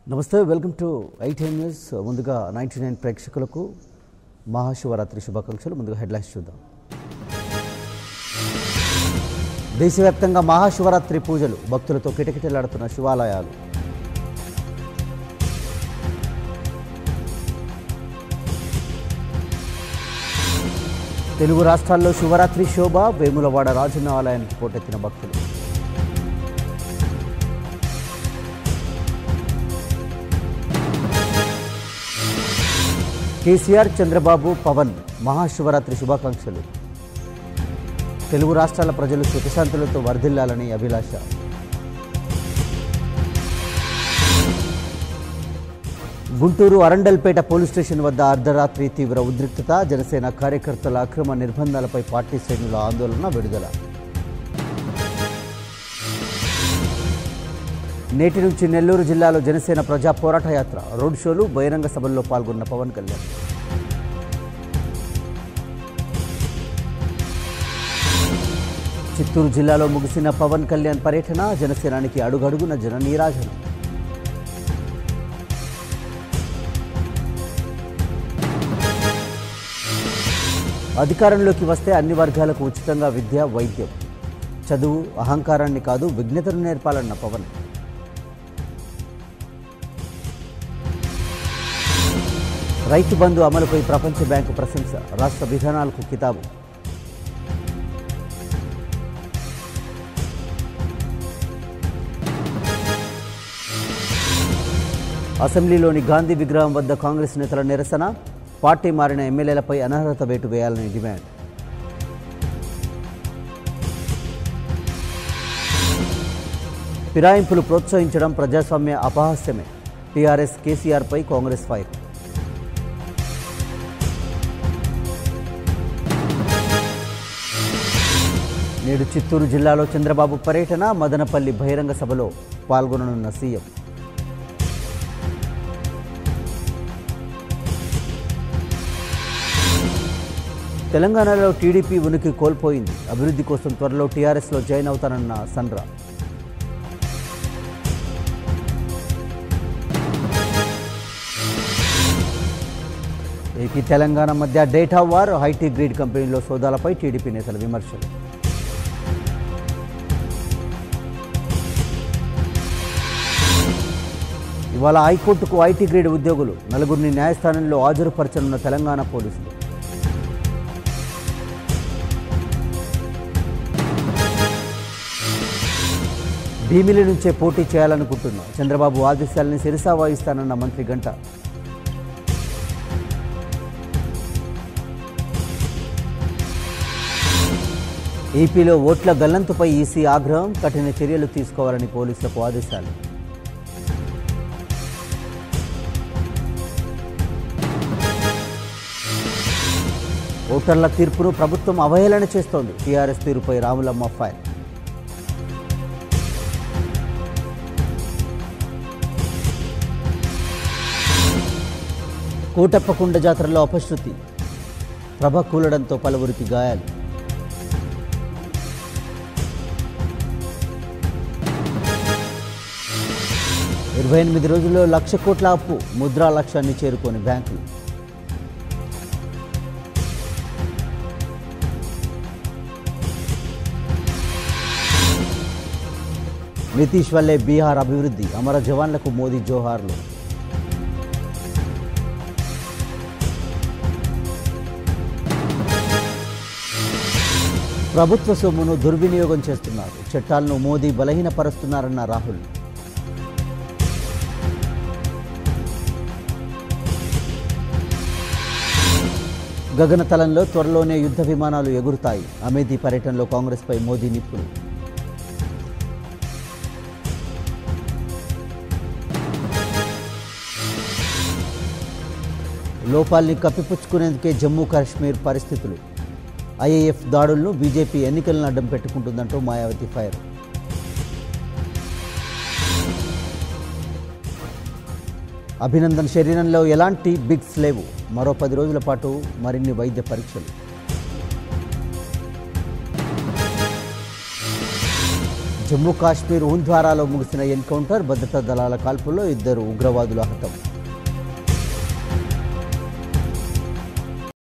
నమస్తే welcome to ITN news ముందుగా ninety nine ప్రేక్షకులకు మహాశివరాత్రి శుభాకాంక్షలు ముందుగా హెడ్లైన్స్ చూద్దాం దేశవ్యాప్తంగా మహాశివరాత్రి పూజలు భక్తులతో కిటకిటలాడుతున్న శివాలయాలు తెలుగు రాష్ట్రాల్లో శివరాత్రి శోభ వేములవాడ రాజన్న ఆలయానికి పోటెత్తిన భక్తులు కేసీఆర్ చంద్రబాబు పవన్ మహాశివరాత్రి శుభాకాంక్షలు తెలుగు రాష్ట్రాల ప్రజలు సుఖశాంతులతో వర్ధిల్లాలని అభిలాష గుంటూరు అరండల్పేట పోలీస్ స్టేషన్ వద్ద అర్ధరాత్రి తీవ్ర ఉద్రిక్తత జనసేన కార్యకర్తల అక్రమ నిర్బంధాలపై పార్టీ శ్రేణుల ఆందోళన విడుదల నేటి నుంచి నెల్లూరు జిల్లాలో జనసేన ప్రజా పోరాట యాత్ర రోడ్ షోలు బహిరంగ సభల్లో పాల్గొన్న పవన్ కళ్యాణ్ చిత్తూరు జిల్లాలో ముగిసిన పవన్ కళ్యాణ్ పర్యటన జనసేనానికి అడుగడుగున జన నీరాజనం అధికారంలోకి వస్తే అన్ని వర్గాలకు ఉచితంగా విద్య వైద్యం చదువు అహంకారాన్ని కాదు విజ్ఞతను నేర్పాలన్న పవన్ రైతు బంధు అమలుపై ప్రపంచ బ్యాంకు ప్రశంస రాష్ట్ర విధానాలకు కితాబు అసెంబ్లీలోని గాంధీ విగ్రహం వద్ద కాంగ్రెస్ నేతల నిరసన పార్టీ మారిన ఎమ్మెల్యేలపై అనర్హత వేటు వేయాలని డిమాండ్ ఫిరాయింపులు ప్రోత్సహించడం ప్రజాస్వామ్య అపహాస్యమే టీఆర్ఎస్ కేసీఆర్పై కాంగ్రెస్ ఫైర్ నేడు చిత్తూరు జిల్లాలో చంద్రబాబు పర్యటన మదనపల్లి బహిరంగ సభలో పాల్గొననున్న సీఎం తెలంగాణలో టీడీపీ ఉనికి కోల్పోయింది అభివృద్ధి కోసం త్వరలో టీఆర్ఎస్లో జాయిన్ అవుతానన్న సండ్రా ఏపీ తెలంగాణ మధ్య డేటా వార్ హైటీ గ్రీడ్ కంపెనీలో సోదాలపై టీడీపీ నేతల విమర్శలు ఇవాళ హైకోర్టుకు ఐటీ గ్రేడ్ ఉద్యోగులు నలుగురిని న్యాయస్థానంలో హాజరుపరచనున్న తెలంగాణ పోలీసులు భీమిలి నుంచే పోటీ చేయాలనుకుంటున్నా చంద్రబాబు ఆదేశాలని శిరసా వాయిస్తానన్న మంత్రి గంట ఏపీలో ఓట్ల గల్లంతుపై ఈసీ ఆగ్రహం కఠిన చర్యలు తీసుకోవాలని పోలీసులకు ఆదేశాలు ఓటర్ల తీర్పును ప్రభుత్వం అవహేళన చేస్తోంది టీఆర్ఎస్ తీరుపై రాములమ్మ ఫైర్ కోటప్పకొండ జాతరలో అపశృతి ప్రభ కూలడంతో పలువురికి గాయాలు ఇరవై ఎనిమిది రోజుల్లో లక్ష కోట్ల అప్పు ముద్రా లక్ష్యాన్ని చేరుకొని బ్యాంకులు నితీష్ వల్లే బీహార్ అభివృద్ధి అమర జవాన్లకు మోదీ జోహార్లు ప్రభుత్వ సొమ్మును దుర్వినియోగం చేస్తున్నారు చట్టాలను మోదీ బలహీనపరుస్తున్నారన్న రాహుల్ గగనతలంలో త్వరలోనే యుద్ధ విమానాలు ఎగురుతాయి అమేధీ పర్యటనలో కాంగ్రెస్పై మోదీ నిప్పులు లోపాల్ని కప్పిపుచ్చుకునేందుకే జమ్మూ కాశ్మీర్ పరిస్థితులు ఐఏఎఫ్ దాడులను బీజేపీ ఎన్నికలను అడ్డం పెట్టుకుంటుందంటూ మాయావతి ఫైర్ అభినందన్ శరీరంలో ఎలాంటి బిగ్స్ లేవు మరో పది రోజుల పాటు మరిన్ని వైద్య పరీక్షలు జమ్మూ కాశ్మీర్ ఉంద్వారాలో ముగిసిన ఎన్కౌంటర్ భద్రతా దళాల కాల్పుల్లో ఇద్దరు ఉగ్రవాదులు హతం